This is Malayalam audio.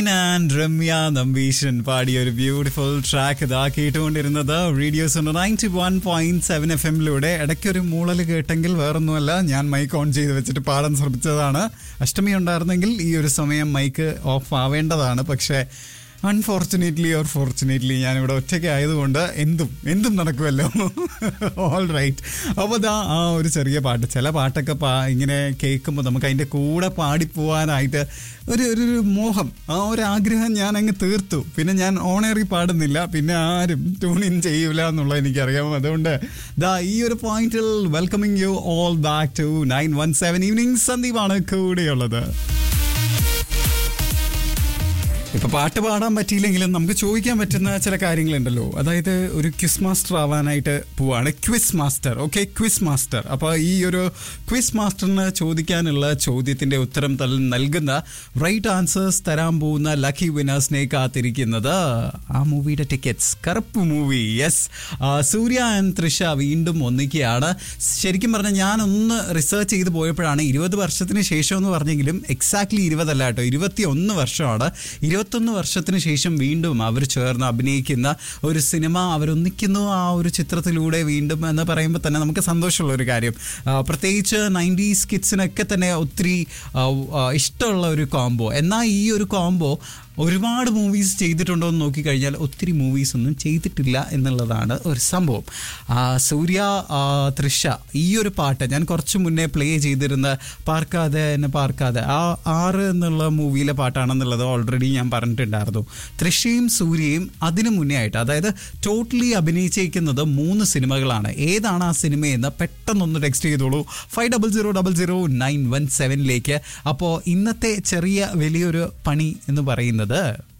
ആൻഡ് രമ്യ നമ്പീശൻ പാടിയ ഒരു ബ്യൂട്ടിഫുൾ ട്രാക്ക് ഇതാ കേട്ടുകൊണ്ടിരുന്നത് radios ninety one point seven F എമ്മിലൂടെ ഇടയ്ക്കൊരു മൂളൽ കേട്ടെങ്കിൽ വേറൊന്നുമല്ല ഞാൻ മൈക്ക് ഓൺ ചെയ്ത് വെച്ചിട്ട് പാടാൻ ശ്രമിച്ചതാണ് അഷ്ടമി ഉണ്ടായിരുന്നെങ്കിൽ ഈ ഒരു സമയം മൈക്ക് ഓഫ് ആവേണ്ടതാണ് പക്ഷേ അൺഫോർച്ചുനേറ്റ്ലി ഓർ ഫോർച്ചുനേറ്റ്ലി ഞാനിവിടെ ഒറ്റയ്ക്ക് ആയതുകൊണ്ട് എന്തും എന്തും നടക്കുമല്ലോ ഓൾ റൈറ്റ് അപ്പോൾ ദാ ആ ഒരു ചെറിയ പാട്ട് ചില പാട്ടൊക്കെ പാ ഇങ്ങനെ കേൾക്കുമ്പോൾ നമുക്ക് അതിൻ്റെ കൂടെ പാടിപ്പോവാനായിട്ട് ഒരു ഒരു ഒരു മോഹം ആ ഒരു ആഗ്രഹം ഞാൻ അങ്ങ് തീർത്തു പിന്നെ ഞാൻ ഓണേറി പാടുന്നില്ല പിന്നെ ആരും ട്യൂൺ ഇൻ ചെയ്യൂല എന്നുള്ളത് എനിക്കറിയാം അതുകൊണ്ട് ദാ ഈ ഒരു പോയിന്റിൽ welcoming you all back to nine one seven evening സന്ദീപാണ് കൂടെയുള്ളത് ഇപ്പൊ പാട്ട് പാടാൻ പറ്റിയില്ലെങ്കിലും നമുക്ക് ചോദിക്കാൻ പറ്റുന്ന ചില കാര്യങ്ങളുണ്ടല്ലോ അതായത് ഒരു ക്വിസ് മാസ്റ്റർ ആവാനായിട്ട് പോവാണ് quiz master okay quiz master അപ്പൊ ഈ ഒരു ക്വിസ് മാസ്റ്ററിന് ചോദിക്കാനുള്ള ചോദ്യത്തിന്റെ ഉത്തരം തൽ നൽകുന്ന റൈറ്റ് ആൻസേഴ്സ് തരാൻ പോകുന്ന ലക്കി വിനേഴ്സിനെ കാത്തിരിക്കുന്നത് ആ മൂവിയുടെ tickets Karuppu movie yes Suriya and Trisha വീണ്ടും ഒന്നിക്കുകയാണ് ശരിക്കും പറഞ്ഞാൽ ഞാനൊന്ന് റിസർച്ച് ചെയ്ത് പോയപ്പോഴാണ് ഇരുപത് വർഷത്തിന് ശേഷം എന്ന് പറഞ്ഞെങ്കിലും എക്സാക്ട്ലി ഇരുപതല്ല കേട്ടോ ഇരുപത്തി ഒന്ന് വർഷമാണ് ഇരുപത്തൊന്ന് വർഷത്തിന് ശേഷം വീണ്ടും അവർ ചേർന്ന് അഭിനയിക്കുന്ന ഒരു സിനിമ അവരൊന്നിക്കുന്നു ആ ഒരു ചിത്രത്തിലൂടെ വീണ്ടും എന്ന് പറയുമ്പോൾ തന്നെ നമുക്ക് സന്തോഷമുള്ള ഒരു കാര്യം ആ, പ്രത്യേകിച്ച് നയൻറ്റീസ് കിഡ്സിനൊക്കെ തന്നെ ഒത്തിരി ആ, ആ, ഇഷ്ടമുള്ള ഒരു കോംബോ എന്നാൽ ഈ ഒരു കോംബോ ഒരുപാട് മൂവീസ് ചെയ്തിട്ടുണ്ടോ എന്ന് നോക്കിക്കഴിഞ്ഞാൽ ഒത്തിരി മൂവീസ് ഒന്നും ചെയ്തിട്ടില്ല എന്നുള്ളതാണ് ഒരു സംഭവം ആ, സൂര്യ ആ, തൃഷ ഈ ഒരു പാട്ട് ഞാൻ കുറച്ച് മുന്നേ പ്ലേ ചെയ്തിരുന്ന പാർക്കാതെ എന്നെ പാർക്കാതെ ആ ആറ് എന്നുള്ള മൂവിയിലെ പാട്ടാണെന്നുള്ളത് ഓൾറെഡി ഞാൻ പറഞ്ഞിട്ടുണ്ടായിരുന്നു തൃഷയും സൂര്യയും അതിനു മുന്നേ ആയിട്ട് അതായത് ടോട്ടലി അഭിനയിച്ചിരിക്കുന്നത് മൂന്ന് സിനിമകളാണ് ഏതാണ് ആ സിനിമയെന്ന് പെട്ടെന്നൊന്ന് ടെക്സ്റ്റ് ചെയ്തോളൂ five double zero double zero nine one സെവനിലേക്ക് അപ്പോൾ ഇന്നത്തെ ചെറിയ വലിയൊരു പണി എന്ന് പറയുന്നത്